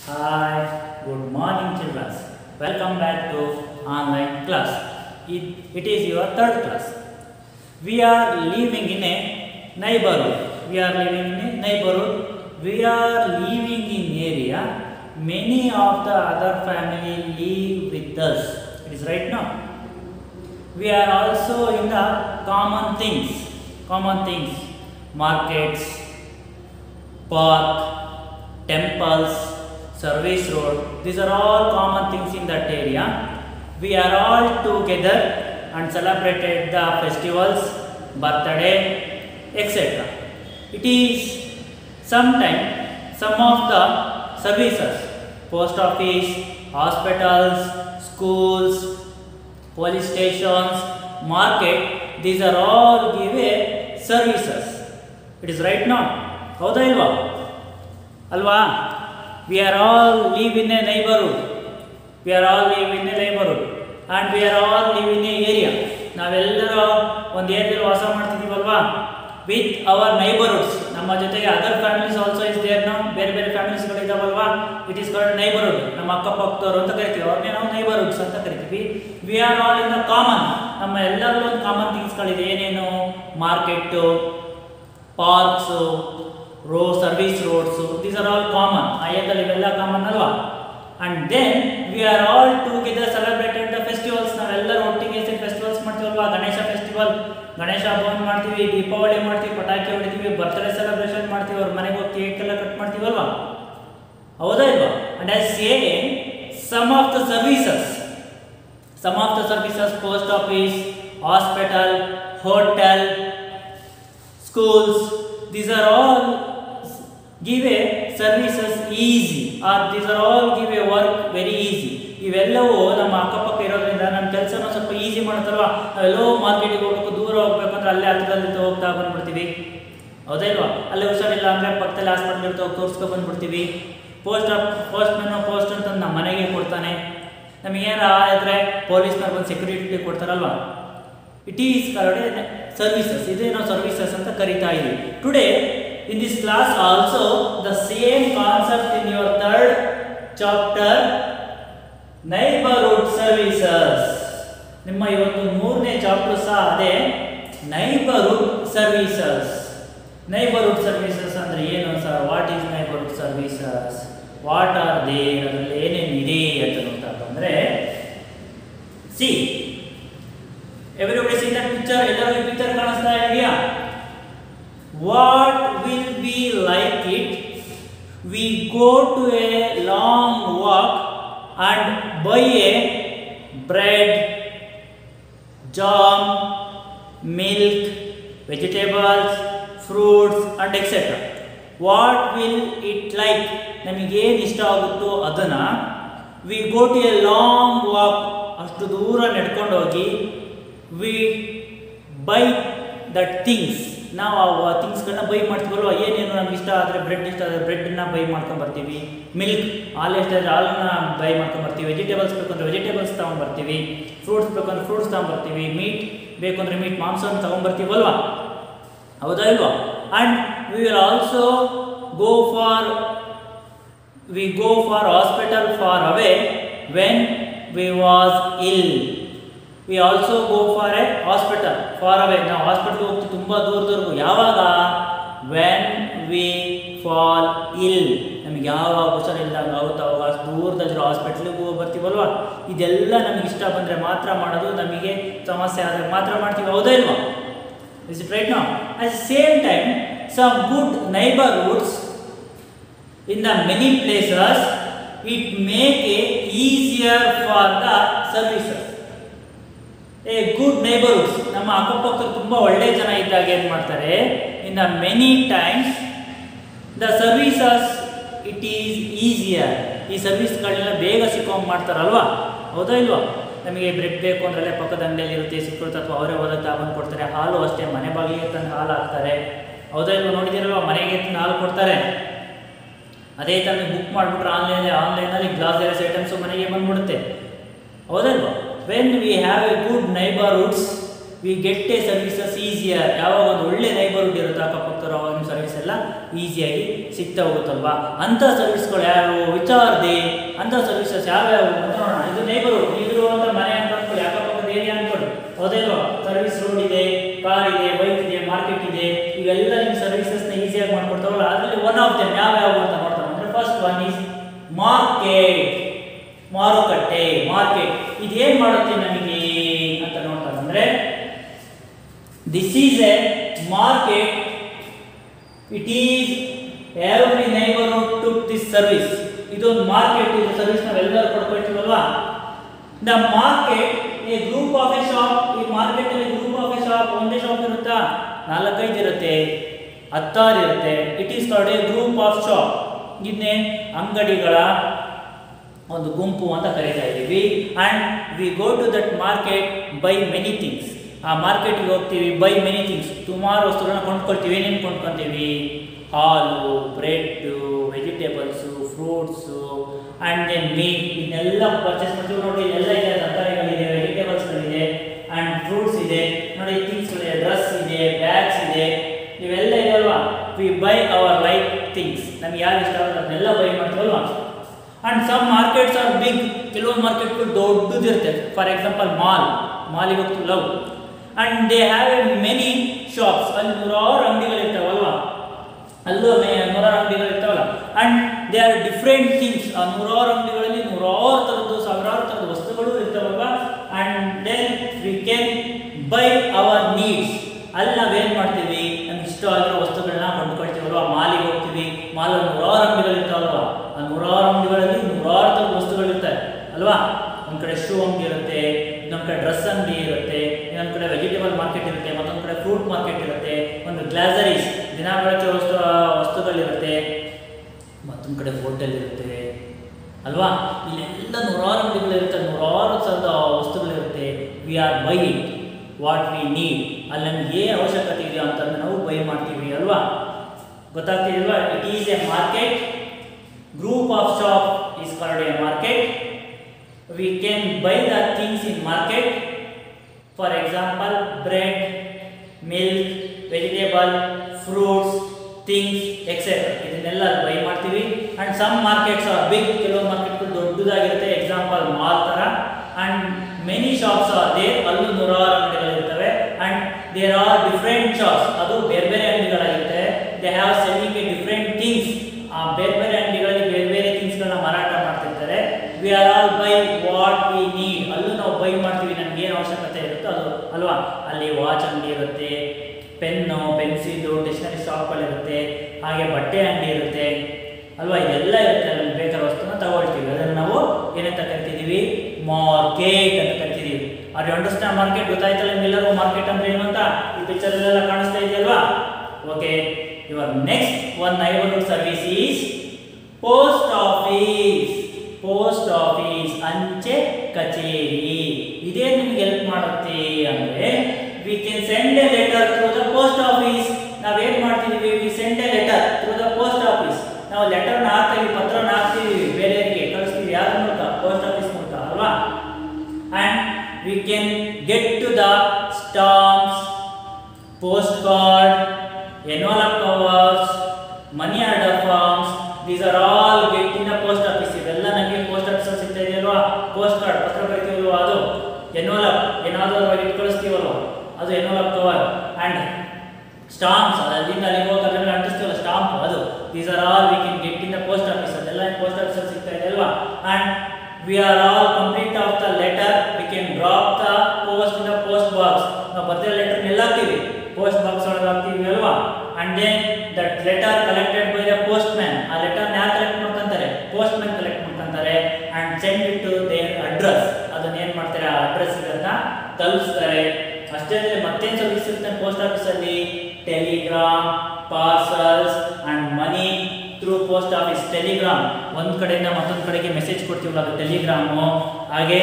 Hi, good morning children. Welcome back to online class. It, it is your third class. We are living in a neighborhood. We are living in a neighborhood. We are living in area. Many of the other family live with us. It is right now. We are also in the common things. Common things. Markets, park, temples, service road. These are all common things in that area. We are all together and celebrated the festivals, birthday, etc. It is sometime some of the services, post office, hospitals, schools, police stations, market, these are all give a services. It is right now. ಹೌದಾ ಇಲ್ವಾ ಅಲ್ವಾ we are all live in a neighbourhood we are all live in a neighbourhood and we are all live in a area ನಾವೆಲ್ಲರೂ ಒಂದು ಏರಿಯಾದಲ್ಲಿ ವಾಸ ಮಾಡ್ತಿದ್ದೀವಲ್ವಾ with our neighbourhoods ನಮ್ಮ ಜೊತೆಗೆ other families also is there ನಾವು ಬೇರೆ ಬೇರೆ ಫ್ಯಾಮಿಲೀಸ್ಗಳು ಇದಾವಲ್ವಾ ಇಟ್ ಈಸ್ ಕಾಲ್ಡ್ ನೈಬರ್ಹುಡ್ ನಮ್ಮ ಅಕ್ಕಪಕ್ಕದವರು ಅಂತ ಕರಿತೀವಿ ಅವ್ರನ್ನೇ ನಾವು ನೈಬರ್ಹುಡ್ಸ್ ಅಂತ ಕರಿತೀವಿ we are all in the common ನಮ್ಮ ಎಲ್ಲರಲ್ಲೂ ಒಂದು ಕಾಮನ್ ಥಿಂಗ್ಸ್ಗಳಿದೆ ಏನೇನು market parks row service roads these are all common ಆಯದಲ್ಲಿ ಇವೆಲ್ಲ ಕಾಮನ್ ಅಲ್ವಾ and then we are all together celebrated the festivals ನಾವೆಲ್ಲರೂ ಒಟ್ಟಿಗೆ ಸೇರಿ ಫೆಸ್ಟಿವಲ್ಸ್ ಮಾಡ್ತೀವಲ್ವಾ ಗಣೇಶ ಫೆಸ್ಟಿವಲ್ ಗಣೇಶ ಹಬ್ಬವನ್ನು ಮಾಡ್ತೀವಿ ದೀಪಾವಳಿ ಮಾಡ್ತೀವಿ ಪಟಾಕಿ ಹೊಡಿತೀವಿ ಬರ್ತ್ಡೇ ಸೆಲೆಬ್ರೇಷನ್ ಮಾಡ್ತೀವಿ ಅವ್ರ ಮನೆಗೆ ಹೋಗಿ ಕೇಕ್ ಎಲ್ಲ ಕಟ್ ಮಾಡ್ತೀವಲ್ವಾ ಹೌದಾ ಇಲ್ವಾ and as same some of the services some of the services post office hospital hotel schools these are all give a services easy or these are all give a work very easy ಇವೆಲ್ಲವೂ ನಮ್ಮ ಅಕ್ಕಪಕ್ಕ ಇರೋದ್ರಿಂದ ನಮ್ಮ ಕೆಲಸನ ಸ್ವಲ್ಪ easy ಮಾಡುತ್ತಲ್ವಾ ನಾವೆಲ್ಲೋ ಮಾರ್ಕೆಟಿಗೆ ಹೋಗ್ಬೇಕು ದೂರ ಹೋಗ್ಬೇಕು ಅಂದ್ರೆ ಅಲ್ಲೇ ಹತ್ರದಲ್ಲಿ ಹೋಗ್ತಾ ಬಂದ್ಬಿಡ್ತೀವಿ ಹೌದಾ ಇಲ್ವಾ ಅಲ್ಲೇ ಹುಷಾರಿಲ್ಲ ಅಂದರೆ ಪಕ್ಕದಲ್ಲಿ ಹಾಸ್ಪಿಟ್ಲ್ ಇರ್ತಾವೆ ತೋರಿಸ್ಕೊ ಬಂದ್ಬಿಡ್ತೀವಿ ಪೋಸ್ಟ್ ಪೋಸ್ಟ್ ಮ್ಯಾನು ಪೋಸ್ಟ್ ಅಂತ ನಮ್ಮ ಮನೆಗೆ ಕೊಡ್ತಾನೆ ನಮಗೇನಾರ ಆದರೆ ಪೊಲೀಸ್ನವ್ರು ಬಂದು ಸೆಕ್ಯೂರಿಟಿ ಕೊಡ್ತಾರಲ್ವಾ ಇಟ್ ಈಸ್ ಕರಡೆ ಸರ್ವಿಸಸ್ ಇದೇ ನಾವು ಸರ್ವಿಸಸ್ ಅಂತ ಕರಿತಾ ಇದ್ದೀವಿ today in this class also the same concept in your third chapter neighbourhood services ನಿಮ್ಮ ಇವತ್ತು ಮೂರನೇ ಚಾಪ್ಟರ್ ಸಹ ಅದೇ ನೈಬರ್ಹುಡ್ ಸರ್ವಿಸಸ್ ನೈಬರ್ಹುಡ್ ಸರ್ವಿಸಸ್ ಅಂದ್ರೆ ಏನು sir what is neighbourhood services what are they ಅದರಲ್ಲಿ ಏನೇನಿದೆ ಅಂತ ನೋಡ್ತಾ ಬಂದ್ರೆ see everybody see that picture ಎಲ್ಲರಿಗೂ ಪಿಕ್ಚರ್ ಕಾಣಿಸ್ತಾ ಇದೆಯಾ what will be like it we go to a long walk and buy a bread jam milk vegetables fruits and etcetera what will it like ನಮಗೇನು ಇಷ್ಟ ಆಗುತ್ತೋ ಅದನ್ನು we go to a long walk ಅಷ್ಟು ದೂರ ನಡ್ಕೊಂಡು ಹೋಗಿ V by that things ನಾವು ಆ ಥಿಂಗ್ಸ್ಗಳನ್ನ ಬೈ ಮಾಡ್ತೀವಲ್ವ ಏನೇನು ನಮ್ಗೆ ಇಷ್ಟ ಆದರೆ ಬ್ರೆಡ್ ಇಷ್ಟ ಆದರೆ ಬ್ರೆಡ್ನ ಬೈ ಮಾಡ್ಕೊಂಡು ಬರ್ತೀವಿ ಮಿಲ್ಕ್ ಹಾಲು ಇಷ್ಟ ಆದರೆ ಹಾಲನ್ನ ಬೈ ಮಾಡ್ಕೊಂಡು ಬರ್ತೀವಿ ವೆಜಿಟೇಬಲ್ಸ್ ಬೇಕಂದ್ರೆ ವೆಜಿಟೇಬಲ್ಸ್ ತೊಗೊಂಬರ್ತೀವಿ ಫ್ರೂಟ್ಸ್ ಬೇಕಂದ್ರೆ ಫ್ರೂಟ್ಸ್ ತೊಗೊಂಬರ್ತೀವಿ ಮೀಟ್ ಬೇಕು ಅಂದರೆ ಮೀಟ್ ಮಾಂಸವನ್ನು ತೊಗೊಂಬರ್ತೀವಲ್ವಾ ಹೌದಾ ಇಲ್ವಾ and we will also go for we go for hospital for away when we was ill we also go for a hospital for away ನಾವು ಹಾಸ್ಪಿಟ್ಲ್ಗೆ ಹೋಗ್ತೀವಿ ತುಂಬ ದೂರದವರೆಗೂ ಯಾವಾಗ ವೆನ್ ವಿ ಫಾಲ್ ಇಲ್ ನಮಗೆ ಯಾವಾಗ ಹುಷಾರಿಲ್ದಂಗೆ ಆಗುತ್ತೋ ಅವಾಗ ಅಷ್ಟು ದೂರದಲ್ಲಿರೋ ಹಾಸ್ಪಿಟ್ಲಿಗೆ ಹೋಗಿ ಬರ್ತೀವಲ್ವ ಇದೆಲ್ಲ ನಮಗೆ ಇಷ್ಟ ಬಂದರೆ ಮಾತ್ರ ಮಾಡೋದು ನಮಗೆ ಸಮಸ್ಯೆ ಆದರೆ ಮಾತ್ರ ಮಾಡ್ತೀವಿ ಹೌದಾ ಇಲ್ವಾ is it right no at the same time some good neighbourhoods in the many places it make a easier for the services a good neighborhoods ನಮ್ಮ ಅಕ್ಕಪಕ್ಕದಲ್ಲಿ ತುಂಬ ಒಳ್ಳೆ ಜನ ಇದ್ದಾಗ ಏನು ಮಾಡ್ತಾರೆ in the many times the services it is easier ಈ ಸರ್ವಿಸ್ಗಳನ್ನೆಲ್ಲ ಬೇಗ ಸಿಕ್ಕೋಂಗೆ ಮಾಡ್ತಾರಲ್ವಾ ಹೌದಾ ಇಲ್ವಾ ನಮಗೆ ಬ್ರೆಡ್ ಬೇಕು ಅಂದ್ರೆ ಪಕ್ಕದ ಅಂಗಡಿಯಲ್ಲಿ ಇರುತ್ತೆ ಸಿಕ್ಕಿರುತ್ತೆ ಅಥವಾ ಅವರೇ ಹೋದಾಗ ತಗೊಂಡು ಕೊಡ್ತಾರೆ ಹಾಲು ಅಷ್ಟೇ ಮನೆ ಬಾಗಿಲಿಗೆ ತಂದು ಹಾಲು ಹಾಕ್ತಾರೆ ಹೌದಾ ಇಲ್ವಾ ನೋಡಿದಿರಲ್ವಾ ಮನೆಗೆ ತಂದು ಹಾಲು ಕೊಡ್ತಾರೆ ಅದೇ ಥರ ನೀವು ಬುಕ್ ಮಾಡಿಬಿಟ್ರೆ ಆನ್ಲೈನ್ ಆನ್ಲೈನಲ್ಲಿ ಗ್ಲಾಸರೀಸ್ ಐಟಮ್ಸು ಮನೆಗೆ ಬಂದ್ಬಿಡುತ್ತೆ ಹೌದಲ್ವಾ when we have a good neighbourhoods we get a services easier ಯಾವಾಗ ಒಂದು ಒಳ್ಳೆ ನೈಬರ್ಹುಡ್ ಇರುತ್ತೆ ಅಕ್ಕಪಕ್ಕದವ್ರು ಅವಾಗ ನಿಮ್ಮ ಸರ್ವಿಸ್ ಎಲ್ಲ ಈಸಿಯಾಗಿ ಸಿಗ್ತಾ ಹೋಗುತ್ತಲ್ವಾ ಅಂಥ ಸರ್ವಿಸ್ಗಳು ಯಾರು ವಿಚಾರದೆ ಅಂಥ ಸರ್ವಿಸಸ್ ಯಾವ್ಯಾವು ಅಂತ ನೋಡೋಣ ಇದು ನೈಬರ್ಹುಡ್ ಇಲ್ಲಿರುವಂಥ ಮನೆ ಅಂತ ಅನ್ಕೊಳ್ಳಿ ಅಕ್ಕಪಕ್ಕದ ಏರಿಯಾ ಅನ್ಕೊಳ್ಳಿ ಹೌದೇಲ್ವಾ ಸರ್ವಿಸ್ ರೋಡ್ ಇದೆ ಕಾರ್ ಇದೆ ಬೈಕ್ ಇದೆ ಮಾರ್ಕೆಟ್ ಇದೆ ಇವೆಲ್ಲ ನಿಮ್ಮ ಸರ್ವಿಸಸ್ನ ಈಸಿಯಾಗಿ ಮಾಡ್ಕೊಡ್ತಾವಲ್ಲ ಅದರಲ್ಲಿ ಒನ್ ಆಫ್ ದೆಮ್ ಯಾವ್ಯಾವು ಅಂತ ನೋಡ್ತಾ ಅಂದರೆ ಫಸ್ಟ್ ಒನ್ ಈಸ್ ಮಾರ್ಕೆಟ್ ಮಾರುಕಟ್ಟೆ ಮಾರ್ಕೆಟ್ ಇದೇನು ಮಾಡುತ್ತೆ ನಮಗೆ ಅಂತ ನೋಡ್ತಾ ಬಂದರೆ this is a market it is every neighbourhood to this service ಇದೊಂದು ಮಾರ್ಕೆಟ್ ಇದು ಸರ್ವಿಸ್ ನಾವೆಲ್ಲರೂ ಪಡ್ಕೊಳ್ತೀವಲ್ವಾ the market a group of a shop ಈ ಮಾರ್ಕೆಟ್ ಅಲ್ಲಿ ಗ್ರೂಪ್ ಆಫ್ ಎ ಶಾಪ್ ಒಂದೇ ಶಾಪ್ ಇರುತ್ತಾ ನಾಲ್ಕೈದು ಇರುತ್ತೆ ಹತ್ತಾರು ಇರುತ್ತೆ it is called a group of shop ಇದನ್ನೇ ಅಂಗಡಿಗಳ ಒಂದು ಗುಂಪು ಅಂತ ಕರೀತಾ ಇದ್ದೀವಿ and V go to that market buy many things ಆ ಮಾರ್ಕೆಟ್ಗೆ ಹೋಗ್ತೀವಿ ಬೈ ಮೆನಿ ಥಿಂಗ್ಸ್ ಸುಮಾರು ವಸ್ತುಗಳನ್ನ ಕೊಂಡ್ಕೊಳ್ತೀವಿ ಏನೇನು ಕೊಂಡ್ಕೊತೀವಿ ಹಾಲು bread vegetables fruits and then meat ಇದನ್ನೆಲ್ಲ ಪರ್ಚೇಸ್ ಮಾಡ್ತೀವಿ ನೋಡಿ ಎಲ್ಲ ಇದೆ ತರಕಾರಿಗಳಿದೆ ವೆಜಿಟೇಬಲ್ಸ್ಗಳಿದೆ ಆ್ಯಂಡ್ ಫ್ರೂಟ್ಸ್ ಇದೆ ನೋಡಿ ಥಿಂಗ್ಸ್ಗಳಿದೆ ಡ್ರೆಸ್ ಇದೆ ಬ್ಯಾಗ್ಸ್ ಇದೆ ಇವೆಲ್ಲ ಇದೆ ಅಲ್ವಾ we buy our like things ನಮ್ಗೆ ಯಾರು ಇಷ್ಟ ಆಗುತ್ತೆ ಅದನ್ನೆಲ್ಲ ಬೈ ಮಾಡ್ತೀವಲ್ವಾ and some markets are big ಕೆಲವೊಂದು ಮಾರ್ಕೆಟ್ಗಳು ದೊಡ್ಡದಿರುತ್ತೆ ಫಾರ್ ಎಕ್ಸಾಂಪಲ್ ಮಾಲ್ ಮಾಲಿಗೆ ಹೋಗ್ತೀವಿ ಲವ್ and they have a many shops ಅಲ್ಲಿ ನೂರಾರು ಅಂಗಡಿಗಳಿರ್ತಾವಲ್ವಾ ಅಲ್ಲೂ ಮೇ ನೂರಾರು ಅಂಗಡಿಗಳಿರ್ತಾವಲ್ಲ and they are different things ಆ ನೂರಾರು ಅಂಗಡಿಗಳಲ್ಲಿ ನೂರಾರು ಥರದ್ದು ಸಾವಿರಾರು ಥರದ ವಸ್ತುಗಳು ಇರ್ತಾವಲ್ವಾ and then we can buy our needs ಅಲ್ಲಿ ನಾವೇನು ಮಾಡ್ತೀವಿ ನಮ್ಗೆ ಇಷ್ಟ ಆಗಿರೋ ವಸ್ತುಗಳನ್ನ ಕೊಂಡ್ಕೊಳ್ತೀವಲ್ವಾ ಮಾಲಿಗೆ ಹೋಗ್ತೀವಿ ಮಾಲಲ್ಲಿ ನೂರಾರು ಅಂಗಡಿಗಳಿರ್ತಾವಲ್ವಾ ಆ ನೂರಾರು ಅಂಗಡಿಗಳಲ್ಲಿ ನೂರಾರು ಥರದ ವಸ್ತುಗಳಿರ್ತವೆ ಅಲ್ವಾ ಒಂದು ಕಡೆ ಶೂ ಅಂಗಡಿ ಇರುತ್ತೆ ಇನ್ನೊಂದು ಕಡೆ ಡ್ರೆಸ್ ಅಂಗಡಿ ಇರುತ್ತೆ ಇನ್ನೊಂದು ಕಡೆ ವೆಜಿಟೇಬಲ್ ಮಾರ್ಕೆಟ್ ಇರುತ್ತೆ ಮತ್ತೊಂದು ಕಡೆ ಫ್ರೂಟ್ ಮಾರ್ಕೆಟ್ ಇರುತ್ತೆ ಒಂದು ಗ್ಲಾಸರೀಸ್ ದಿನ ಬಳಕೆ ವಸ್ತು ವಸ್ತುಗಳಿರುತ್ತೆ ಮತ್ತೊಂದು ಕಡೆ ಹೋಟೆಲ್ ಇರುತ್ತೆ ಅಲ್ವಾ ಇಲ್ಲೆಲ್ಲ ನೂರಾರು ಅಂಗಡಿಗಳಿರುತ್ತೆ ನೂರಾರು ಥರದ ವಸ್ತುಗಳಿರುತ್ತೆ we are buy it what we need ಅಲ್ಲಿ ನಮ್ಗೆ ಏನು ಅವಶ್ಯಕತೆ ಇದೆಯೋ ಅಂತಂದ್ರೆ ನಾವು ಬೈ ಮಾಡ್ತೀವಿ ಅಲ್ವಾ ಗೊತ್ತಾಗ್ತಿದಲ್ವಾ it is a market group of shop is called a market we can buy the things in market for example bread milk vegetable fruits things etc ಇದನ್ನೆಲ್ಲ ಬೈ ಮಾಡ್ತೀವಿ and some markets are big ಕೆಲವೊಂದು ಮಾರ್ಕೆಟ್ಗಳು ದೊಡ್ಡದಾಗಿರುತ್ತೆ example mall ತರ and many shops are there ಅಲ್ಲೂ ನೂರಾರು ಅಂಗಡಿಗಳಿರ್ತವೆ and there are different shops ಅದು ಬೇರೆ ಬೇರೆ ಅಂಗಡಿಗಳಾಗಿರುತ್ತೆ they have selling a different things ಆ ಬೇರೆ ಬೇರೆ ಅಂಗಡಿಗಳಲ್ಲಿ ಬೇರೆ ಬೇರೆ ಥಿಂಗ್ಸ್ಗಳನ್ನ ಮಾರಾಟ ಮಾಡ್ತಿರ್ತಾರೆ we are all buy what we need ಅಲ್ಲೂ ನಾವು ಬೈ ಮಾಡ್ತೀವಿ ನಮ್ಗೆ ಏನು ಅವಶ್ಯಕತೆ ಇರುತ್ತೋ ಅದು ಅಲ್ವಾ ಅಲ್ಲಿ ವಾಚ್ ಅಂಗಡಿ ಇರುತ್ತೆ ಪೆನ್ನು ಪೆನ್ಸಿಲು ಡಿಕ್ಷನರಿ ಶಾಪ್ಗಳಿರುತ್ತೆ ಹಾಗೆ ಬಟ್ಟೆ ಅಂಗಡಿ ಇರುತ್ತೆ ಅಲ್ವಾ ಇದೆಲ್ಲ ಇರುತ್ತೆ ಅಲ್ಲಿ ಬೇಕಾದ ವಸ್ತುನ ತಗೊಳ್ತೀವಿ ಅದನ್ನು ನಾವು ಏನಂತ ಕರಿತಿದ್ದೀವಿ ಮಾರ್ಕೆಟ್ ಅಂತ ಕರಿತಿದ್ದೀವಿ ಅವ್ರು ಅಂಡರ್ಸ್ಟ್ಯಾಂಡ್ ಮಾರ್ಕೆಟ್ ಗೊತ್ತಾಯ್ತಲ್ಲ ನಿಮ್ಮೆಲ್ಲರಿಗೂ ಮಾರ್ಕೆಟ್ ಅಂದ್ರೆ ಏನು ಅಂತ ಈ ಪಿಕ್ಚರಲ್ಲೆಲ್ಲ ಕಾಣಿಸ್ತಾ ಇದೆಯಲ್ವಾ okay your next one neighbourhood service is post office post office ಅಂಚೆ ಕಚೇರಿ ಇದೇ ನಿಮ್ಗೆ ಹೆಲ್ಪ್ ಮಾಡುತ್ತೆ ಅಂದ್ರೆ we can send a letter through the post office ನಾವೇನ್ ಮಾಡ್ತಿದೀವಿ we send a letter through the post office ನಾವು ಲೆಟರ್ನ ಹಾಕ್ತೀವಿ ಪತ್ರನ ಹಾಕ್ತೀವಿ ಬೇರೆಯವರಿಗೆ ಕಳಿಸ್ತೀವಿ ಯಾರ ಮೂಲಕ ಪೋಸ್ಟ್ ಆಫೀಸ್ ಮೂಲಕ ಅಲ್ವಾ and we can get to the stamps postcard envelope covers money order forms these are all get in the post office ಇವೆಲ್ಲ ನಮಗೆ ಪೋಸ್ಟ್ ಆಫೀಸ್ ಸಿಗ್ತಾ ಇದೆಯಲ್ವಾ ಪೋಸ್ಟ್ ಕಾರ್ಡ್ ಪತ್ರ ಬರಿತೀವಲ್ವಾ ಅದು ಎನ್ವಲಪ್ ಏನಾದರೂ ಅದ್ರಾಗ ಇಟ್ಟು ಕಳಿಸ್ತೀವಲ್ವಾ ಅದು ಎನ್ವಲಪ್ ಕವರ್ ಆ್ಯಂಡ್ ಸ್ಟಾಂಪ್ಸ್ ಅಲ್ಲಿಂದ ಅಲ್ಲಿಗೆ ಹೋಗಿ ಅದರಲ್ಲಿ ಅಂಟಿಸ್ತೀವಲ್ಲ ಸ್ಟಾಂಪ್ ಅದು these are all we can get in the post office ಅದೆಲ್ಲ ಪೋಸ್ಟ್ ಆಫೀಸಲ್ಲಿ ಸಿಗ್ತಾ ಇದೆ ಅಲ್ವಾ and we are all complete of the letter we can drop the post in the post box ನಾವು ಬರ್ತಿರೋ ಲೆಟರ್ ಎಲ್ಲ ಹಾಕ್ತೀವಿ ಪೋಸ್ಟ್ ಬಾಕ್ಸ್ ಒಳಗೆ ಹಾಕ್ತೀವಿ ಅಲ್ವಾ and then that letter collected by the postman ಆ ಲೆಟರ್ ಯಾರು ಕಲೆಕ್ಟ್ ಮಾಡ್ಕೊಂತಾರೆ ಪೋಸ್ಟ್ ಮ್ಯಾನ್ ಕಲೆಕ್ಟ್ ಮಾಡ್ಕೊಂತಾರೆ and send it to their address ಅದನ್ನ ಏನ್ ಮಾಡ್ತಾರೆ ಆ ಅಡ್ರೆಸ್ ಇದನ್ನ ತಲುಪಿಸ್ತಾರೆ ಅಷ್ಟೇ ಅಲ್ಲದೆ ಮತ್ತೇನು ಸರ್ವಿಸ್ ಇರುತ್ತೆ ಪೋಸ್ಟ್ ಆಫೀಸಲ್ಲಿ telegram parcels and money through post office telegram ಒಂದು ಕಡೆಯಿಂದ ಮತ್ತೊಂದು ಕಡೆಗೆ ಮೆಸೇಜ್ ಕೊಡ್ತೀವಲ್ಲ ಅದು ಟೆಲಿಗ್ರಾಮು ಹಾಗೆ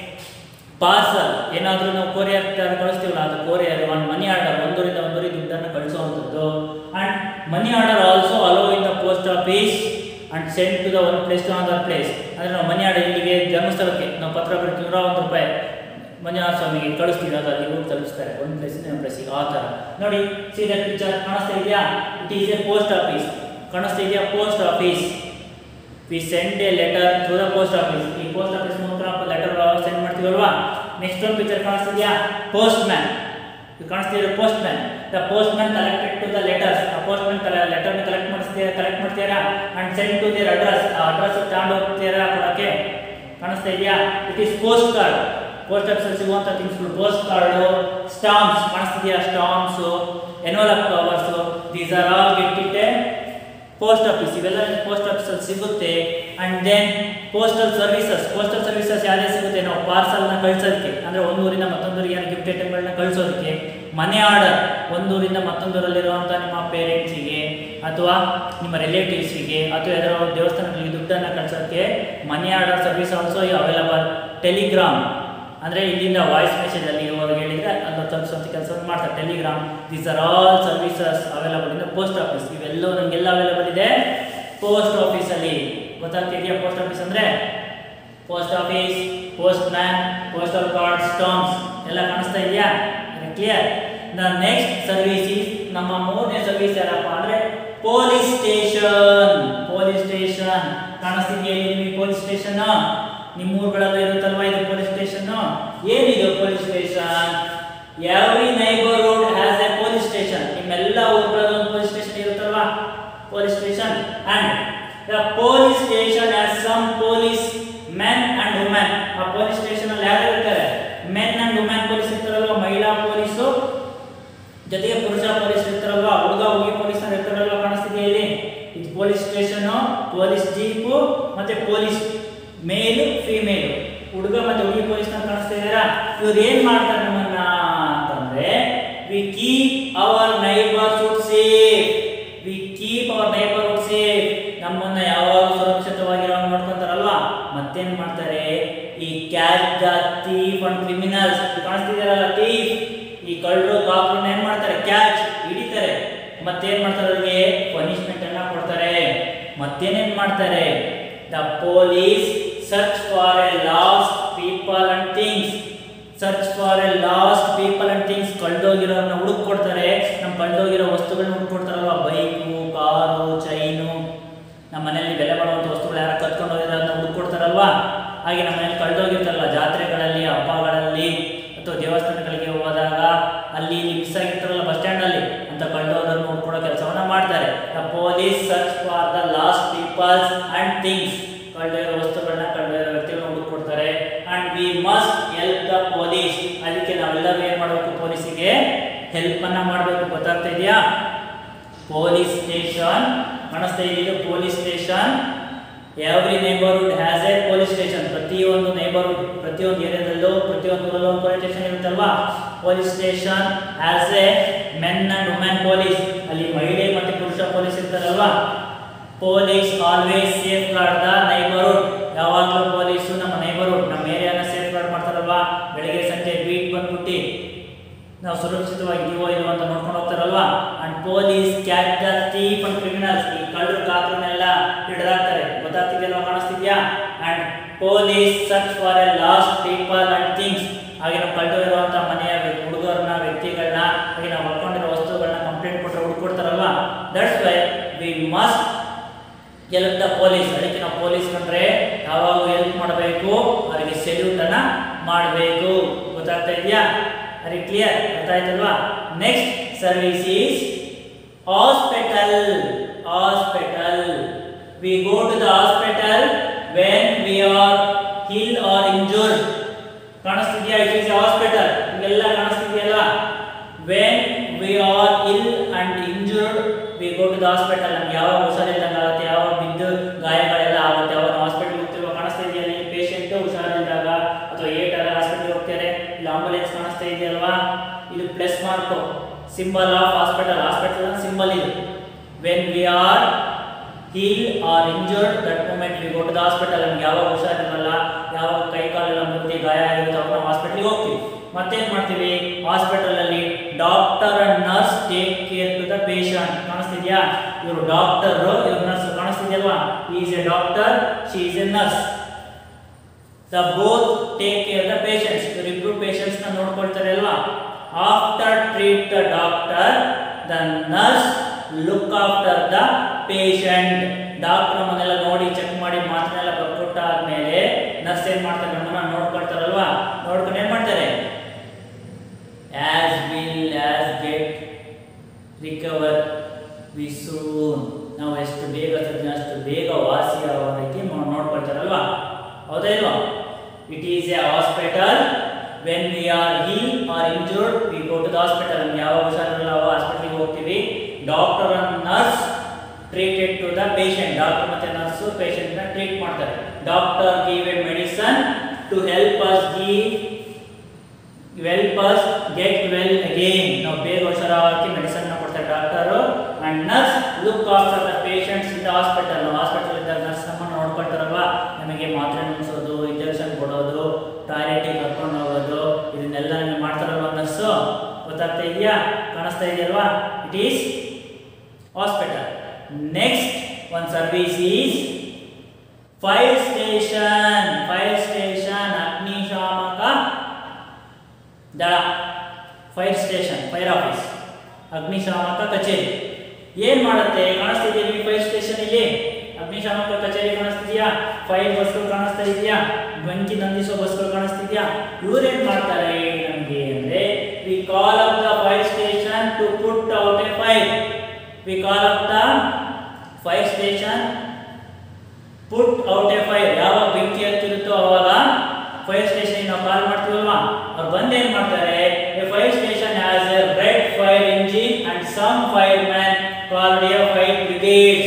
ಪಾರ್ಸಲ್ ಏನಾದರೂ ನಾವು ಕೊರಿಯರ್ ಕಳಿಸ್ತೀವಲ್ಲ ಅದು ಕೊರಿಯರ್ ಒಂದು ಮನಿ ಆರ್ಡರ್ ಒಂದೂರಿಂದ ಒಂದೂರಿಗೆ ದುಡ್ಡನ್ನು ಕಳಿಸುವಂಥದ್ದು and money order also allow in the post office and send to the one place to another place ಅಂದರೆ ನಾವು ಮನಿ ಆರ್ಡರ್ ಇಲ್ಲಿಗೆ ಧರ್ಮಸ್ಥಳಕ್ಕೆ ನಾವು ಪತ್ರ ಬರೀತೀವಿ ನೂರ ಒಂದು ರೂಪಾಯಿ ಮಂಜುನಾಥ ಸ್ವಾಮಿಗೆ ಕಳಿಸ್ತೀವಿ ಅದು ಅಲ್ಲಿ ಹೋಗಿ ತಲುಪಿಸ್ತಾರೆ ಒಂದು ಪ್ಲೇಸಿಂದ ಒಂದು ಪ್ಲೇಸಿಗೆ ಆ ಥರ ನೋಡಿ ಸಿ ದಟ್ ಪಿಕ್ಚರ್ ಕಾಣಿಸ್ತಾ ಇದೆಯಾ it is a post office ಕಾಣಿಸ್ತಾ ಇದೆಯಾ post office we send a letter to the post office ಈ ಪೋಸ್ಟ್ ಆಫೀಸ್ ಮೂಲಕ ಲೆಟರ್ ಸೆಂಡ್ ಮಾಡ್ತೀವಲ್ವಾ ನೆಕ್ಸ್ಟ್ ಒಂದು ಪಿಕ್ಚರ್ ಕಾಣಿಸ್ತಿದ್ಯಾ ಪೋಸ್ಟ್ ಮ್ಯಾನ್ ಇದು ಕಾಣಿಸ್ತಿದೆ postman the postman collected to the letters ಆ ಪೋಸ್ಟ್ ಮ್ಯಾನ್ ಲೆಟರ್ ಕಲೆಕ್ಟ್ ಮಾಡಿಸ್ತೀರಾ collect ಮಾಡ್ತೀರಾ and send to their address ಆ ಅಡ್ರೆಸ್ ತಗೊಂಡು ಹೋಗ್ತೀರಾ ಕೊಡಕ್ಕೆ ಕಾಣಿಸ್ತಾ ಇದೆಯಾ it is postcard post ಆಫೀಸಲ್ಲಿ ಸಿಗುವಂಥ ಥಿಂಗ್ಸ್ಗಳು ಪೋಸ್ಟ್ ಕಾರ್ಡು ಸ್ಟಾಂಪ್ಸ್ ಕಾಣಿಸ್ತಿದೆಯಾ stamps envelope covers these are all get it post office ಇವೆಲ್ಲ ಪೋಸ್ಟ್ ಆಫೀಸಲ್ಲಿ ಸಿಗುತ್ತೆ and then postal services postal services ಯಾವುದೇ ಸಿಗುತ್ತೆ ನಾವು ಪಾರ್ಸಲ್ನ ಕಳಿಸೋದಕ್ಕೆ ಅಂದರೆ ಒಂದು ಊರಿಂದ ಮತ್ತೊಂದೂರಿಗೆ ಏನು ಗಿಫ್ಟ್ ಐಟಮ್ಗಳನ್ನ ಕಳಿಸೋದಕ್ಕೆ ಮನೆ ಆರ್ಡರ್ ಒಂದೂರಿಂದ ಮತ್ತೊಂದೂರಲ್ಲಿರುವಂಥ ನಿಮ್ಮ ಪೇರೆಂಟ್ಸಿಗೆ ಅಥವಾ ನಿಮ್ಮ ರಿಲೇಟಿವ್ಸಿಗೆ ಅಥವಾ ಯಾವ್ದಾದ್ರು ದೇವಸ್ಥಾನಗಳಿಗೆ ದುಡ್ಡನ್ನು ಕಳಿಸೋದಕ್ಕೆ money order service also available telegram ಅಂದರೆ ಇಲ್ಲಿಂದ ವಾಯ್ಸ್ ಮೆಸೇಜ್ ಅಲ್ಲಿ ಇರುವಾಗ ಹೇಳಿದರೆ ಅದನ್ನು ತಲುಪಿಸುವಂಥ ಕೆಲಸವನ್ನು ಮಾಡ್ತಾರೆ telegram these are all services available in post office ಇವೆಲ್ಲವೂ ನಮಗೆಲ್ಲ ಅವೈಲಬಲ್ ಇದೆ ಪೋಸ್ಟ್ ಆಫೀಸಲ್ಲಿ ಗೊತ್ತಾಗ್ತಿದೆಯಾ ಪೋಸ್ಟ್ ಆಫೀಸ್ ಅಂದರೆ post office postman postal card stamps ಎಲ್ಲ ಕಾಣಿಸ್ತಾ ಇದೆಯಾ clear the next service is ನಮ್ಮ ಮೂರನೇ ಸರ್ವಿಸ್ ಯಾರಪ್ಪ ಅಂದರೆ ಪೊಲೀಸ್ ಸ್ಟೇಷನ್ ಪೊಲೀಸ್ ಸ್ಟೇಷನ್ ಕಾಣಿಸ್ತಿದೆಯಾ ನಿಮಗೆ ಪೊಲೀಸ್ ಸ್ಟೇಷನ್ ನಿಮ್ಮ ಊರುಗಳಲ್ಲಿ ಇರುತ್ತಲ್ವಾ ಇದು ಪೊಲೀಸ್ ಸ್ಟೇಷನ್ ಏನಿದು police station every neighbourhood has a police station ನಿಮ್ಮೆಲ್ಲ ಊರುಗಳಲ್ಲಿ ಒಂದು ಪೊಲೀಸ್ ಸ್ಟೇಷನ್ ಇರುತ್ತಲ್ವಾ police station and the police station has some police men and women ಆ ಪೊಲೀಸ್ ಸ್ಟೇಷನ್ ಅಲ್ಲಿ ಯಾರು ಇರ್ತಾರೆ ಮೆನ್ ಅಂಡ್ ವುಮೆನ್ ಪೊಲೀಸ್ ಇರ್ತಾರಲ್ವಾ ಮಹಿಳಾ ಪೊಲೀಸು ಜೊತೆಗೆ ಪುರುಷ ಪೊಲೀಸ್ ಇರ್ತಾರಲ್ವಾ ಹುಡುಗ ಹುಡುಗಿ ಪೊಲೀಸ್ ಇರ್ತಾರಲ್ವಾ ಕಾಣಿಸ್ತಿದೆಯಾ ಇಲ್ಲಿ ಇದು ಪೊಲೀಸ್ ಸ್ಟೇಷನ್ ಪೊಲೀಸ್ ಜೀಪು ಮತ್ತೆ ಪೊಲೀಸ್ ಮೇಲ್ ಫಿಮೇಲ್ ಹುಡುಗ ಮತ್ತೆ ಹುಡುಗಿ ಪೊಲೀಸ್ ಕಾಣಿಸ್ತಾ ಇದಾರಾ ಇವ್ರು ಏನ್ ಮಾಡ್ತಾರೆ ನಮ್ಮನ್ನ ಅಂತಂದ್ರೆ we keep our neighbourhood safe we keep our neighbourhood safe ನಮ್ಮನ್ನ ಯಾವಾಗ ಸುರಕ್ಷಿತವಾಗಿರೋ ನೋಡ್ಕೊಂತಾರಲ್ವಾ ಮತ್ತೇನ್ ಮಾಡ್ತಾರೆ ಈ catch the thief and criminals ಕಾಣಿಸ್ತಿದಾರಲ್ಲ ಥೀಫ್ ಈ ಕಳ್ಳರು ಕಾಕ್ರನ್ನ ಏನ್ ಮಾಡ್ತಾರೆ ಕ್ಯಾಚ್ ಹಿಡಿತಾರೆ ಮತ್ತೇನ್ ಮಾಡ್ತಾರೆ ಅವ್ರಿಗೆ ಪನಿಷ್ಮೆಂಟ್ ಅನ್ನ ಕೊಡ್ತಾರೆ ಮತ್ತೇನೇನ್ ಮಾಡ್ತಾರೆ the police search for a lost people and things search for a lost people and things ಕಳ್ದೋಗಿರೋರನ್ನ ಹುಡುಕ್ ಕೊಡ್ತಾರೆ ನಮ್ಮ ಕಳ್ದೋಗಿರೋ ವಸ್ತುಗಳನ್ನ ಹುಡುಕ್ ಕೊಡ್ತಾರಲ್ವಾ ಬೈಕು ಕಾರು ಚೈನು ನಮ್ಮ ಮನೆಯಲ್ಲಿ ಬೆಲೆ ಬಾಳುವಂಥ ವಸ್ತುಗಳು ಯಾರು ಕತ್ಕೊಂಡು ಹೋಗಿರೋ ಅದನ್ನ ಹುಡುಕ್ ಕೊಡ್ತಾರಲ್ವಾ ಹಾಗೆ ನಮ್ಮ ಮನೇಲಿ ಕಳ್ದೋಗಿರ್ತಾರಲ್ಲ ಜಾತ್ರೆಗಳಲ್ಲಿ ಹಬ್ಬಗಳಲ್ಲಿ ಅಥವಾ ದೇವಸ್ಥಾನಗಳಿಗೆ ಹೋದಾಗ ಅಲ್ಲಿ ಇಲ್ಲಿ ಮಿಸ್ ಆಗಿರ್ತಾರಲ್ಲ ಬಸ್ ಸ್ಟ್ಯಾಂಡಲ್ಲಿ ಅಂತ ಕಳ್ದೋದನ್ನು ಹುಡ್ಕೊಡೋ ಕೆಲಸವನ್ನ ಮಾಡ್ತಾರೆ the police search for the lost peoples and things ಕಳ್ದಿರೋ ವಸ್ತುಗಳನ್ನ ಕಳ್ದಿರೋ ವ್ಯಕ್ತಿಗಳನ್ನ ಹುಡುಕೊಡ್ತಾರೆ and we must help the police ಅದಕ್ಕೆ ನಾವೆಲ್ಲರೂ ಏನ್ ಮಾಡಬೇಕು ಪೊಲೀಸಿಗೆ ಹೆಲ್ಪ್ ಅನ್ನ ಮಾಡಬೇಕು ಗೊತ್ತಾಗ್ತಾ ಇದೆಯಾ ಪೊಲೀಸ್ ಸ್ಟೇಷನ್ ಕಾಣಿಸ್ತಾ ಇದೆಯಾ police station every neighbourhood has a police station ಪ್ರತಿಯೊಂದು ನೇಬರ್ಹುಡ್ ಪ್ರತಿಯೊಂದು ಏರಿಯಾದಲ್ಲೂ ಪ್ರತಿಯೊಂದು ಊರಲ್ಲೂ ಒಂದು ಪೊಲೀಸ್ ಸ್ಟೇಷನ್ ಇರುತ್ತಲ್ವಾ police station has a men and women police ಅಲ್ಲಿ ಮಹಿಳೆ ಮತ್ತು ಪುರುಷ ಪೊಲೀಸ್ ಇರ್ತಾರಲ್ವಾ police always safeguard the neighbourhood ಯಾವಾಗಲೂ ಪೊಲೀಸು ನಮ್ಮ ನೈಬರ್ಹುಡ್ ನಮ್ಮ ಏರಿಯಾನ ಸೇಫ್ ಗಾರ್ಡ್ ಮಾಡ್ತಾರಲ್ವಾ ಬೆಳಿಗ್ಗೆ ಸಂಜೆ ಬೀಟ್ ಬಂದ್ಬಿಟ್ಟು ನಾವು ಸುರಕ್ಷಿತವಾಗಿದ್ದೀವೋ ಇಲ್ವೋ ಅಂತ ನೋಡ್ಕೊಂಡು ಹೋಗ್ತಾರಲ್ವಾ and police catch the thief and criminals ಈ ಕಳ್ಳರು ಕಾಕರನ್ನೆಲ್ಲ ಹಿಡಿದಾಕ್ತಾರೆ ಗೊತ್ತಾಗ್ತಿದೆಯಲ್ವಾ ಕಾಣಿಸ್ತಿದ್ಯಾ and police search for a lost people and things ಹಾಗೆ ನಾವು ಕಳೆದೋಗಿರುವಂಥ ಮನೆಯ ವ್ಯ- ಹುಡುಗರನ್ನ ವ್ಯಕ್ತಿಗಳನ್ನ ಹಾಗೆ ನಾವು ಹೊಡ್ಕೊಂಡಿರೋ ವಸ್ತುಗಳನ್ನ ಕಂಪ್ಲೇಂಟ್ ಕೊಟ್ಟರೆ ಹುಡುಕೊಡ್ತಾರಲ್ವಾ that's why we must help the police ಅದಕ್ಕೆ ನಾವು ಪೊಲೀಸ್ ಕಂಡ್ರೆ ಯಾವಾಗ ಹೆಲ್ಪ್ ಮಾಡಬೇಕು ಅವರಿಗೆ ಸೆಲ್ಯೂಟ್ ಅನ್ನ ಮಾಡಬೇಕು ಗೊತ್ತಾಗ್ತಾ ಇದೆಯಾ ಅರಿ ಕ್ಲಿಯರ್ ಗೊತ್ತಾಯ್ತಲ್ವಾ next service is hospital hospital we go to the hospital when we are ill are injured ಕಾಣಿಸ್ತಿದ್ಯಾ ಇಟ್ ಈಸ್ ಹಾಸ್ಪಿಟಲ್ ಇವೆಲ್ಲ ಕಾಣಿಸ್ತಿದೆಯಲ್ಲ when we are ill and injured we go to the hospital ನಮ್ಗೆ ಯಾವಾಗ ಹುಷಾರಿಲ್ದಂಗೆ ಆಗುತ್ತೆ ಯಾವಾಗ ಬಿದ್ದು ಗಾಯಗಳೆಲ್ಲ ಆಗುತ್ತೆ ಯಾವಾಗ ಹಾಸ್ಪಿಟಲ್ ಹೋಗ್ತಿರುವ ಕಾಣಿಸ್ತಾ ಇದೆಯಲ್ಲ ಈ ಪೇಷಂಟ್ ಹುಷಾರಿಲ್ದಾಗ ಅಥವಾ ಏಟಾಗ ಹಾಸ್ಪಿಟಲ್ ಹೋಗ್ತಾರೆ ಇಲ್ಲಿ ಆಂಬುಲೆನ್ಸ್ ಕಾಣಿಸ್ತಾ ಇದೆಯಲ್ವಾ ಇದು plus mark symbol of hospital hospital symbol ಇದು when we are ill are injured that moment we go to the hospital ನಮ್ಗೆ ಯಾವಾಗ ಹುಷಾರಿರಲ್ಲ ಯಾವಾಗ ಕೈ ಕಾಲೆಲ್ಲ ಮುರಿದು ಗಾಯ ಆಗಿರುತ್ತೆ ಅವಾಗ ನಾವು ಹಾಸ್ಪಿಟಲ್ಗೆ ಹೋಗ್ತೀವಿ ಮತ್ತೇನ್ ಮಾಡ್ತೀವಿ ಹಾಸ್ಪಿಟಲ್ ಅಲ್ಲಿ doctor and nurse take care to the patient ಕಾಣಿಸ್ತಿದ್ಯಾ ಇವರು ಡಾಕ್ಟರ್ ಇವರು ನರ್ಸ್ ಕಾಣಿಸ್ತಿದ್ಯಲ್ವಾ is a doctor she is a nurse the both take care the patients ಇವರಿಬ್ರು ಪೇಷಂಟ್ಸ್ ನ ನೋಡ್ಕೊಳ್ತಾರೆ ಅಲ್ವಾ after treat the doctor the nurse look after the patient doctor ಮನೆಲ್ಲ ನೋಡಿ ಚೆಕ್ ಮಾಡಿ ಮಾತನ್ನೆಲ್ಲ ಬರ್ಕೊಟ್ಟಾದ್ಮೇಲೆ ನರ್ಸ್ ಏನ್ ಮಾಡ್ತಾರೆ ನಮ್ಮನ್ನ ನೋಡ್ಕೊಳ್ತಾರಲ್ವಾ ನೋಡ್ಕೊಂಡು ಏನ್ ಮಾಡ್ತಾರೆ as will as get recover we soon ನಾವು ಎಷ್ಟು ಬೇಗ ಸಾಧ್ಯ ಅಷ್ಟು ಬೇಗ ವಾಸಿ ಆಗೋ ರೀತಿ ನಾವು ನೋಡ್ಕೊಳ್ತಾರಲ್ವಾ ಹೌದಾ ಇಲ್ವಾ it is a hospital when we are ill are injured we go to the hospital ನಮ್ಗೆ ಯಾವ ಹುಷಾರಿಲ್ಲ ನಾವು ಹಾಸ್ಪಿಟಲ್ಗೆ ಹೋಗ್ತೀವಿ doctor and nurse treated to the patient doctor ಮತ್ತೆ ನರ್ಸು ಪೇಷಂಟ್ನ ಟ್ರೀಟ್ ಮಾಡ್ತಾರೆ doctor give a medicine to help us give help us get well again ನಾವು ಬೇಗ ಹುಷಾರಾಗಿ ಮೆಡಿಸನ್ ಕೊಡ್ತಾರೆ doctor and nurse look after the patients in the hospital ನಾವು hospital ಇದ್ದಾಗ nurse ನಮ್ಮನ್ನು ನೋಡ್ಕೊಳ್ತಾರಲ್ವಾ ನಮಗೆ ಮಾತ್ರೆ ನುಂಗಿಸೋದು ಇಂಜೆಕ್ಷನ್ ಕೊಡೋದು ಟಾಯ್ಲೆಟಿಗೆ ಕರ್ಕೊಂಡು ಹೋಗೋದು ಇದನ್ನೆಲ್ಲ ನಮಗೆ ಮಾಡ್ತಾರಲ್ವಾ ನರ್ಸು ಗೊತ್ತಾಗ್ತಾ ಇದೆಯಾ ಕಾಣಿಸ್ತಾ ಇದೆಯಲ್ವಾ it is hospital next one service is fire station fire station ಅಗ್ನಿಶಾಮಕ ದಳ ಫೈರ್ ಸ್ಟೇಷನ್ ಫೈರ್ ಆಫೀಸ್ ಅಗ್ನಿಶಾಮಕ ಕಚೇರಿ ಏನ್ ಮಾಡುತ್ತೆ ಕಾಣಿಸ್ತಿದೆಯಾ ನಿಮಗೆ ಫೈರ್ ಸ್ಟೇಷನ್ ಇಲ್ಲಿ ಅಗ್ನಿಶಾಮಕ ಕಚೇರಿ ಕಾಣಿಸ್ತಿದ್ಯಾ ಫೈರ್ ಬಸ್ಗಳು ಕಾಣಿಸ್ತಾ ಇದೆಯಾ ಬೆಂಕಿ ನಂದಿಸೋ ಬಸ್ಗಳು ಕಾಣಿಸ್ತಿದ್ಯಾ ಇವ್ರೇನ್ ಮಾಡ್ತಾರೆ ನಮಗೆ ಅಂದ್ರೆ we call up the fire station to put out a fire we call up the fire station put out a fire ಯಾವಾಗ ಬೆಂಕಿ ಹತ್ತಿರುತ್ತೋ ಅವಾಗ ಫೈರ್ ಸ್ಟೇಷನ್ ನಾವು ಕಾಲ್ ಮಾಡ್ತೀವಲ್ವಾ ಅವ್ರು ಬಂದು ಏನ್ ಮಾಡ್ತಾರೆ a fire station has a red fire engine and some fire man called a fire brigades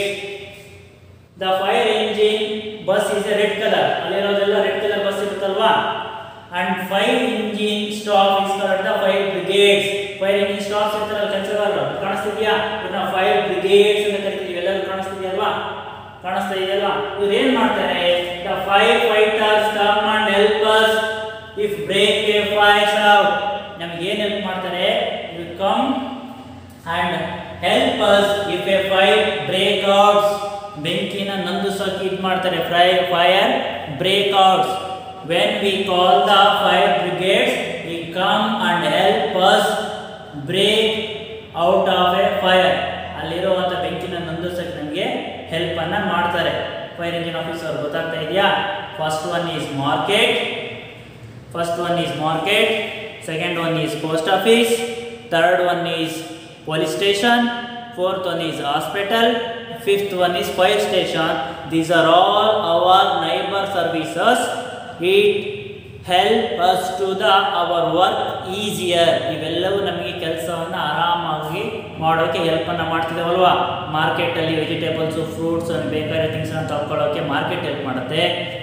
the fire engine bus is a red colour ಅಲ್ಲಿರೋದೆಲ್ಲ red colour bus ಇರುತ್ತಲ್ವಾ and fire engine staff is called the fire brigades fire engine staffs ಇರ್ತಾರಲ್ಲ ಕೆಲಸಗಾರರು ಕಾಣಿಸ್ತಿದ್ಯಾ ಇವ್ರನ್ನ fire brigades ಅಂತ ಕರಿತೀವಿ ಎಲ್ಲರೂ ಕಾಣಿಸ್ತಿದ್ಯಲ್ವಾ ಕಾಣಿಸ್ತಾ ಇದೆಯಲ್ವಾ ಇವ್ರು ಏನ್ ಮಾಡ್ತಾರೆ the fire fighters come and help us if break a fires out ನಮಗೆ ಏನ್ ಹೆಲ್ಪ್ ಮಾಡ್ತಾರೆ you come and help us if a fire break outs ಬೆಂಕಿನ ನಂದಿಸೋಕೆ ಇದು ಮಾಡ್ತಾರೆ fry fire break outs when we call the fire brigades we come and help us break out of a fire ಅಲ್ಲಿರುವಂಥ ಬೆಂಕಿನ ನಂದಿಸೋಕೆ ನಮಗೆ help ಅನ್ನ ಮಾಡ್ತಾರೆ fire engine officer ಗೊತ್ತಾಗ್ತಾ ಇದೆಯಾ first one is market first one is market second one is post office third one is police station fourth one is hospital fifth one is fire station these are all our neighbor services it help us to the our work easier ಇವೆಲ್ಲವೂ ನಮಗೆ ಕೆಲಸವನ್ನು ಆರಾಮಾಗಿ ಮಾಡೋಕ್ಕೆ ಹೆಲ್ಪನ್ನು ಮಾಡ್ತಿದ್ದೇವಲ್ವಾ ಮಾರ್ಕೆಟಲ್ಲಿ vegetables fruits ಬೇಕಾದ ಥಿಂಗ್ಸನ್ನು ತಗೊಳ್ಳೋಕ್ಕೆ market help ಮಾಡುತ್ತೆ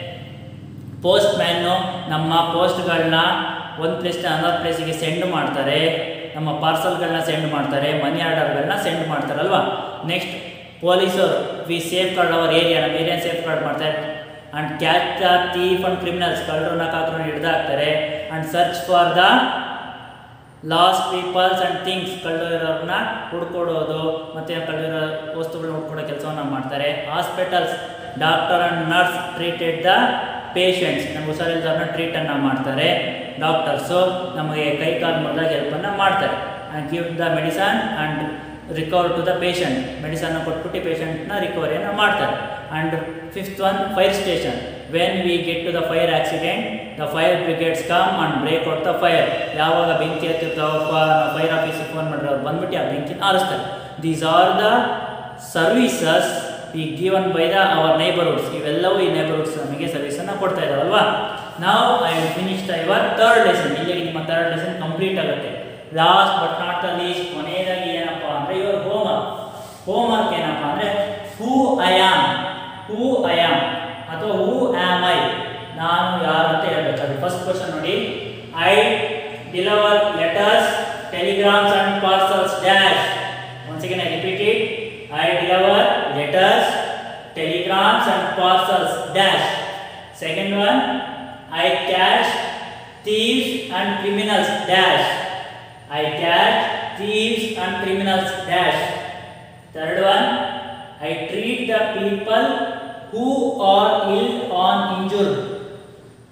ಪೋಸ್ಟ್ ಮ್ಯಾನು ನಮ್ಮ ಪೋಸ್ಟ್ಗಳನ್ನ ಒಂದು ಪ್ಲೇಸ್ನ ಅನ್ನೋದು ಪ್ಲೇಸಿಗೆ ಸೆಂಡ್ ಮಾಡ್ತಾರೆ ನಮ್ಮ ಪಾರ್ಸಲ್ಗಳನ್ನ ಸೆಂಡ್ ಮಾಡ್ತಾರೆ ಮನಿ ಆರ್ಡರ್ಗಳನ್ನ ಸೆಂಡ್ ಮಾಡ್ತಾರಲ್ವಾ ನೆಕ್ಸ್ಟ್ ಪೊಲೀಸರು we safeguard our area ನಮ್ಮ ಏರಿಯಾ ಸೇಫ್ ಗಾರ್ಡ್ ಮಾಡ್ತಾರೆ and catch the thief and criminals ಕಳ್ಳರನ್ನ ಕಾಕ್ರನ್ನ ಹಿಡ್ದಾಕ್ತಾರೆ and search for the lost peoples and things ಕಳ್ಳರಿರೋರನ್ನ ಹುಡ್ಕೊಡೋದು ಮತ್ತು ಕಳ್ಳರಿರೋ ವಸ್ತುಗಳನ್ನ ಹುಡ್ಕೊಡೋ ಕೆಲಸವನ್ನು ಮಾಡ್ತಾರೆ hospitals doctor and nurse treated the patients ನಮ್ಗೆ ಹುಷಾರಿಲ್ದವ್ರನ್ನ ಟ್ರೀಟನ್ನು ಮಾಡ್ತಾರೆ ಡಾಕ್ಟರ್ಸು ನಮಗೆ ಕೈ ಕಾಲು ಮುರಿದಾಗ ಹೆಲ್ಪನ್ನು ಮಾಡ್ತಾರೆ and give the medicine and recover to the patient ಮೆಡಿಸನ್ನ ಕೊಟ್ಬಿಟ್ಟು ಪೇಷಂಟ್ನ ರಿಕವರಿಯನ್ನು ಮಾಡ್ತಾರೆ and fifth one fire station when we get to the fire accident the fire brigades come and break out the fire ಯಾವಾಗ ಬೆಂಕಿ ಹತ್ತಿರ್ತಾವಪ್ಪ ಫೈರ್ ಆಫೀಸಿಗೆ phone ಮಾಡಿದ್ರೆ ಅವ್ರು ಬಂದ್ಬಿಟ್ಟು ಆ ಬೆಂಕಿನ ಆರಿಸ್ತಾರೆ ದೀಸ್ ಆರ್ ದ ಸರ್ವೀಸಸ್ ಈ given by the our neighbourhoods ಇವೆಲ್ಲವೂ ಈ ನೈಬರ್ಹುಡ್ಸ್ ನಮಗೆ ಸರ್ವಿಸನ್ನು ಕೊಡ್ತಾ ಇದ್ದಾವಲ್ವಾ ನಾವು I will finish the your third lesson ಇಲ್ಲಿಗೆ ನಿಮ್ಮ ಥರ್ಡ್ ಲೆಸನ್ ಕಂಪ್ಲೀಟ್ ಆಗುತ್ತೆ last but not the least ಕೊನೆಯದಾಗಿ ಏನಪ್ಪ ಅಂದರೆ ಇವ್ರ ಹೋಮ್ವರ್ಕ್ ಹೋಮ್ವರ್ಕ್ ಏನಪ್ಪ ಅಂದರೆ who I am who I am ಅಥವಾ ಹೂ ಆಮ್ ಐ ನಾನು ಯಾರು ಅಂತ ಹೇಳ್ಬೇಕಾದ್ರೆ ಫಸ್ಟ್ ಕ್ವಶನ್ ನೋಡಿ I deliver letters telegrams and parcels dash once again I repeat it I deliver letters telegrams and parcels dash second one I catch thieves and criminals dash I catch thieves and criminals dash third one I treat the people who are ill or injured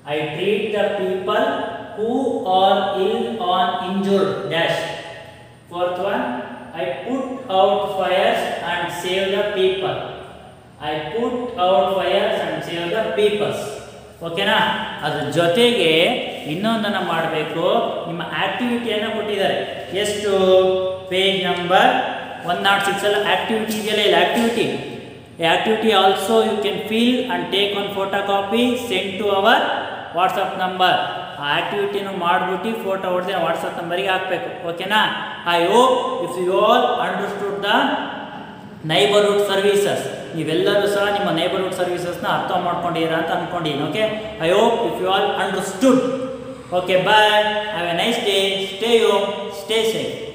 I treat the people who are ill or injured. Dash. Fourth one, I put out fires and save the people. I put out fires and save the peoples. ಓಕೆನಾ ಅದ್ರ ಜೊತೆಗೆ ಇನ್ನೊಂದನ್ನು ಮಾಡಬೇಕು ನಿಮ್ಮ ಆಕ್ಟಿವಿಟಿಯನ್ನು ಕೊಟ್ಟಿದ್ದಾರೆ ಎಷ್ಟು page number one naught six ಅಲ್ಲಿ ಆಕ್ಟಿವಿಟಿ ಇದೆಯಲ್ಲ ಇಲ್ಲ activity activity also you can fill and take one photocopy send to our WhatsApp number ಆ ಆ್ಯಕ್ಟಿವಿಟಿನೂ ಮಾಡಿಬಿಟ್ಟು ಫೋಟೋ ಹೊಡೆದು ವಾಟ್ಸಪ್ ನಂಬರಿಗೆ ಹಾಕಬೇಕು ಓಕೆನಾ I hope if you all understood the neighbourhood services ನೀವೆಲ್ಲರೂ ಸಹ ನಿಮ್ಮ ನೈಬರ್ಹುಡ್ ಸರ್ವೀಸಸ್ನ ಅರ್ಥ ಮಾಡ್ಕೊಂಡಿದ್ದೀರಾ ಅಂತ ಅಂದ್ಕೊಂಡಿದ್ದೀನಿ okay I hope if you all understood okay bye have a nice day stay ಯೋಮ್ stay safe